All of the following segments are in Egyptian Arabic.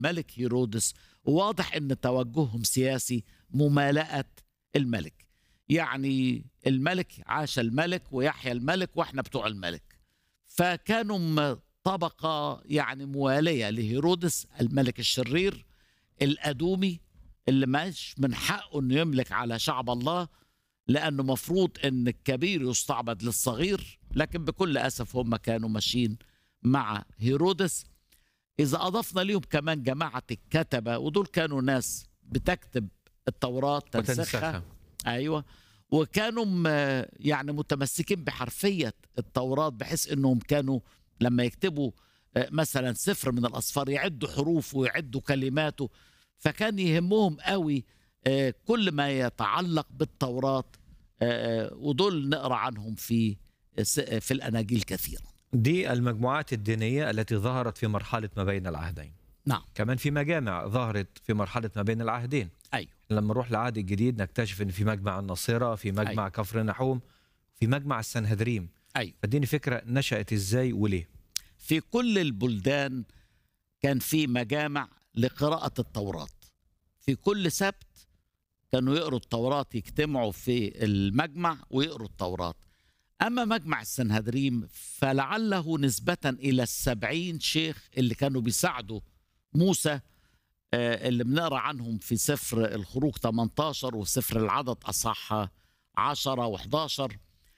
ملك هيرودس وواضح ان توجههم سياسي ممالأة الملك يعني الملك عاش الملك ويحيى الملك واحنا بتوع الملك فكانوا م- طبقة يعني موالية لهيرودس الملك الشرير الأدومي اللي مش من حقه انه يملك على شعب الله لانه مفروض ان الكبير يستعبد للصغير لكن بكل اسف هم كانوا ماشيين مع هيرودس اذا اضفنا ليهم كمان جماعه الكتبه ودول كانوا ناس بتكتب التوراه تنسخها وتنسخها ايوه وكانوا م- يعني متمسكين بحرفيه التوراه بحيث انهم كانوا لما يكتبوا آه، مثلا سفر من الاسفار يعدوا حروفه ويعدوا كلماته فكان يهمهم قوي آه، كل ما يتعلق بالتوراه آه، آه، ودول نقرا عنهم في في الاناجيل كثيرا دي المجموعات الدينية التي ظهرت في مرحلة ما بين العهدين نعم كمان في مجامع ظهرت في مرحلة ما بين العهدين ايوه لما نروح للعهد الجديد نكتشف ان في مجمع الناصرة في مجمع أيوة. كفر نحوم في مجمع السنهدريم ايوه فاديني فكرة نشأت ازاي وليه في كل البلدان كان في مجامع لقراءة التوراة في كل سبت كانوا يقروا التوراة يجتمعوا في المجمع ويقروا التوراة أما مجمع السنهدريم فلعله نسبة إلى السبعين شيخ اللي كانوا بيساعدوا موسى آه، اللي بنقرا عنهم في سفر الخروج 18 وسفر العدد أصح 10 و11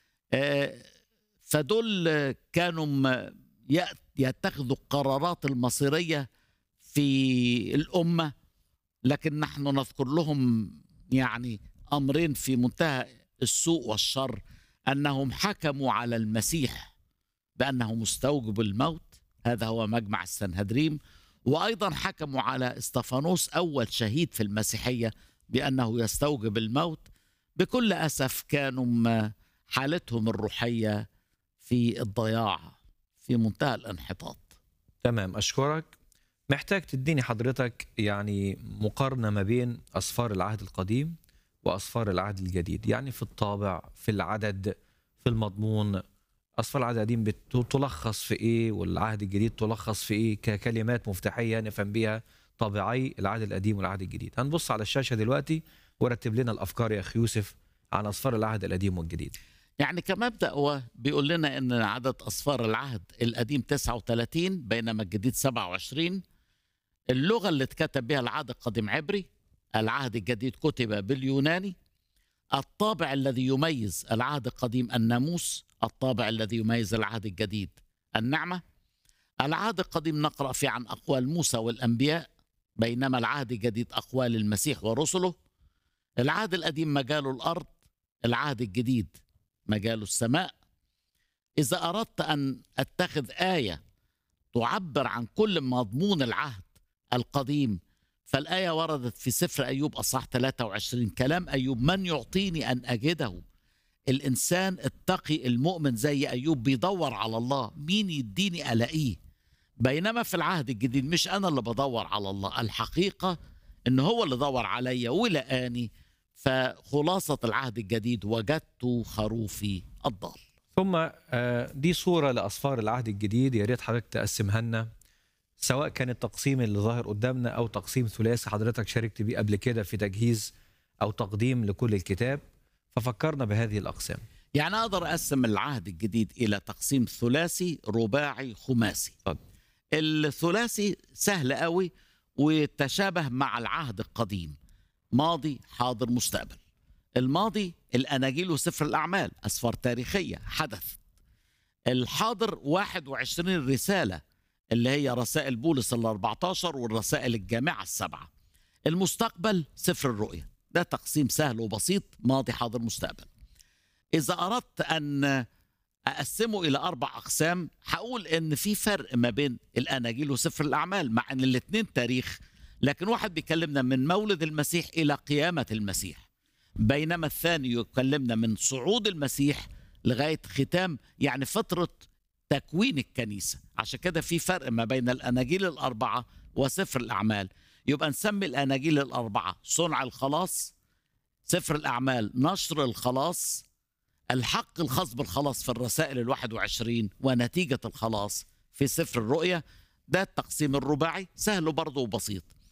فدول آه، كانوا م- يأ- يتخذوا القرارات المصيرية في الأمة لكن نحن نذكر لهم يعني أمرين في منتهى السوء والشر أنهم حكموا على المسيح بأنه مستوجب الموت هذا هو مجمع السنهدريم وأيضا حكموا على استفانوس أول شهيد في المسيحية بأنه يستوجب الموت بكل أسف كانوا م- حالتهم الروحية في الضياع في منتهى الانحطاط تمام اشكرك محتاج تديني حضرتك يعني مقارنة ما بين أسفار العهد القديم وأسفار العهد الجديد يعني في الطابع في العدد في المضمون أسفار العهد القديم بتلخص في إيه والعهد الجديد تلخص في إيه ككلمات مفتاحية نفهم بيها طابعي العهد القديم والعهد الجديد هنبص على الشاشة دلوقتي ورتب لنا الأفكار يا أخي يوسف عن أسفار العهد القديم والجديد يعني كمبدأ هو بيقول لنا ان عدد اصفار العهد القديم 39 بينما الجديد 27 اللغة اللي اتكتب بها العهد القديم عبري العهد الجديد كتب باليوناني الطابع الذي يميز العهد القديم الناموس الطابع الذي يميز العهد الجديد النعمة العهد القديم نقرأ فيه عن أقوال موسى والأنبياء بينما العهد الجديد أقوال المسيح ورسله العهد القديم مجاله الأرض العهد الجديد مجال السماء إذا أردت أن أتخذ آية تعبر عن كل مضمون العهد القديم فالآية وردت في سفر أيوب أصح 23 كلام أيوب من يعطيني أن أجده الإنسان التقي المؤمن زي أيوب بيدور على الله مين يديني ألاقيه بينما في العهد الجديد مش أنا اللي بدور على الله الحقيقة إن هو اللي دور عليا ولقاني فخلاصة العهد الجديد وجدت خروفي الضال ثم آه، دي صورة لأسفار العهد الجديد يا ريت حضرتك تقسمها لنا سواء كان التقسيم اللي ظاهر قدامنا أو تقسيم ثلاثي حضرتك شاركت بيه قبل كده في تجهيز أو تقديم لكل الكتاب ففكرنا بهذه الأقسام يعني أقدر أقسم العهد الجديد إلى تقسيم ثلاثي رباعي خماسي اتفضل. الثلاثي سهل قوي ويتشابه مع العهد القديم ماضي حاضر مستقبل الماضي الأناجيل وسفر الأعمال أسفار تاريخية حدث الحاضر 21 رسالة اللي هي رسائل بولس ال 14 والرسائل الجامعة السبعة المستقبل سفر الرؤيا ده تقسيم سهل وبسيط ماضي حاضر مستقبل إذا أردت أن أقسمه إلى أربع أقسام هقول إن في فرق ما بين الأناجيل وسفر الأعمال مع إن الاتنين تاريخ لكن واحد بيكلمنا من مولد المسيح إلى قيامة المسيح بينما الثاني يكلمنا من صعود المسيح لغاية ختام يعني فترة تكوين الكنيسة عشان كده في فرق ما بين الأناجيل الأربعة وسفر الأعمال يبقى نسمي الأناجيل الأربعة صنع الخلاص سفر الأعمال نشر الخلاص الحق الخاص بالخلاص في الرسائل الواحد وعشرين ونتيجة الخلاص في سفر الرؤيا ده التقسيم الرباعي سهل برضه وبسيط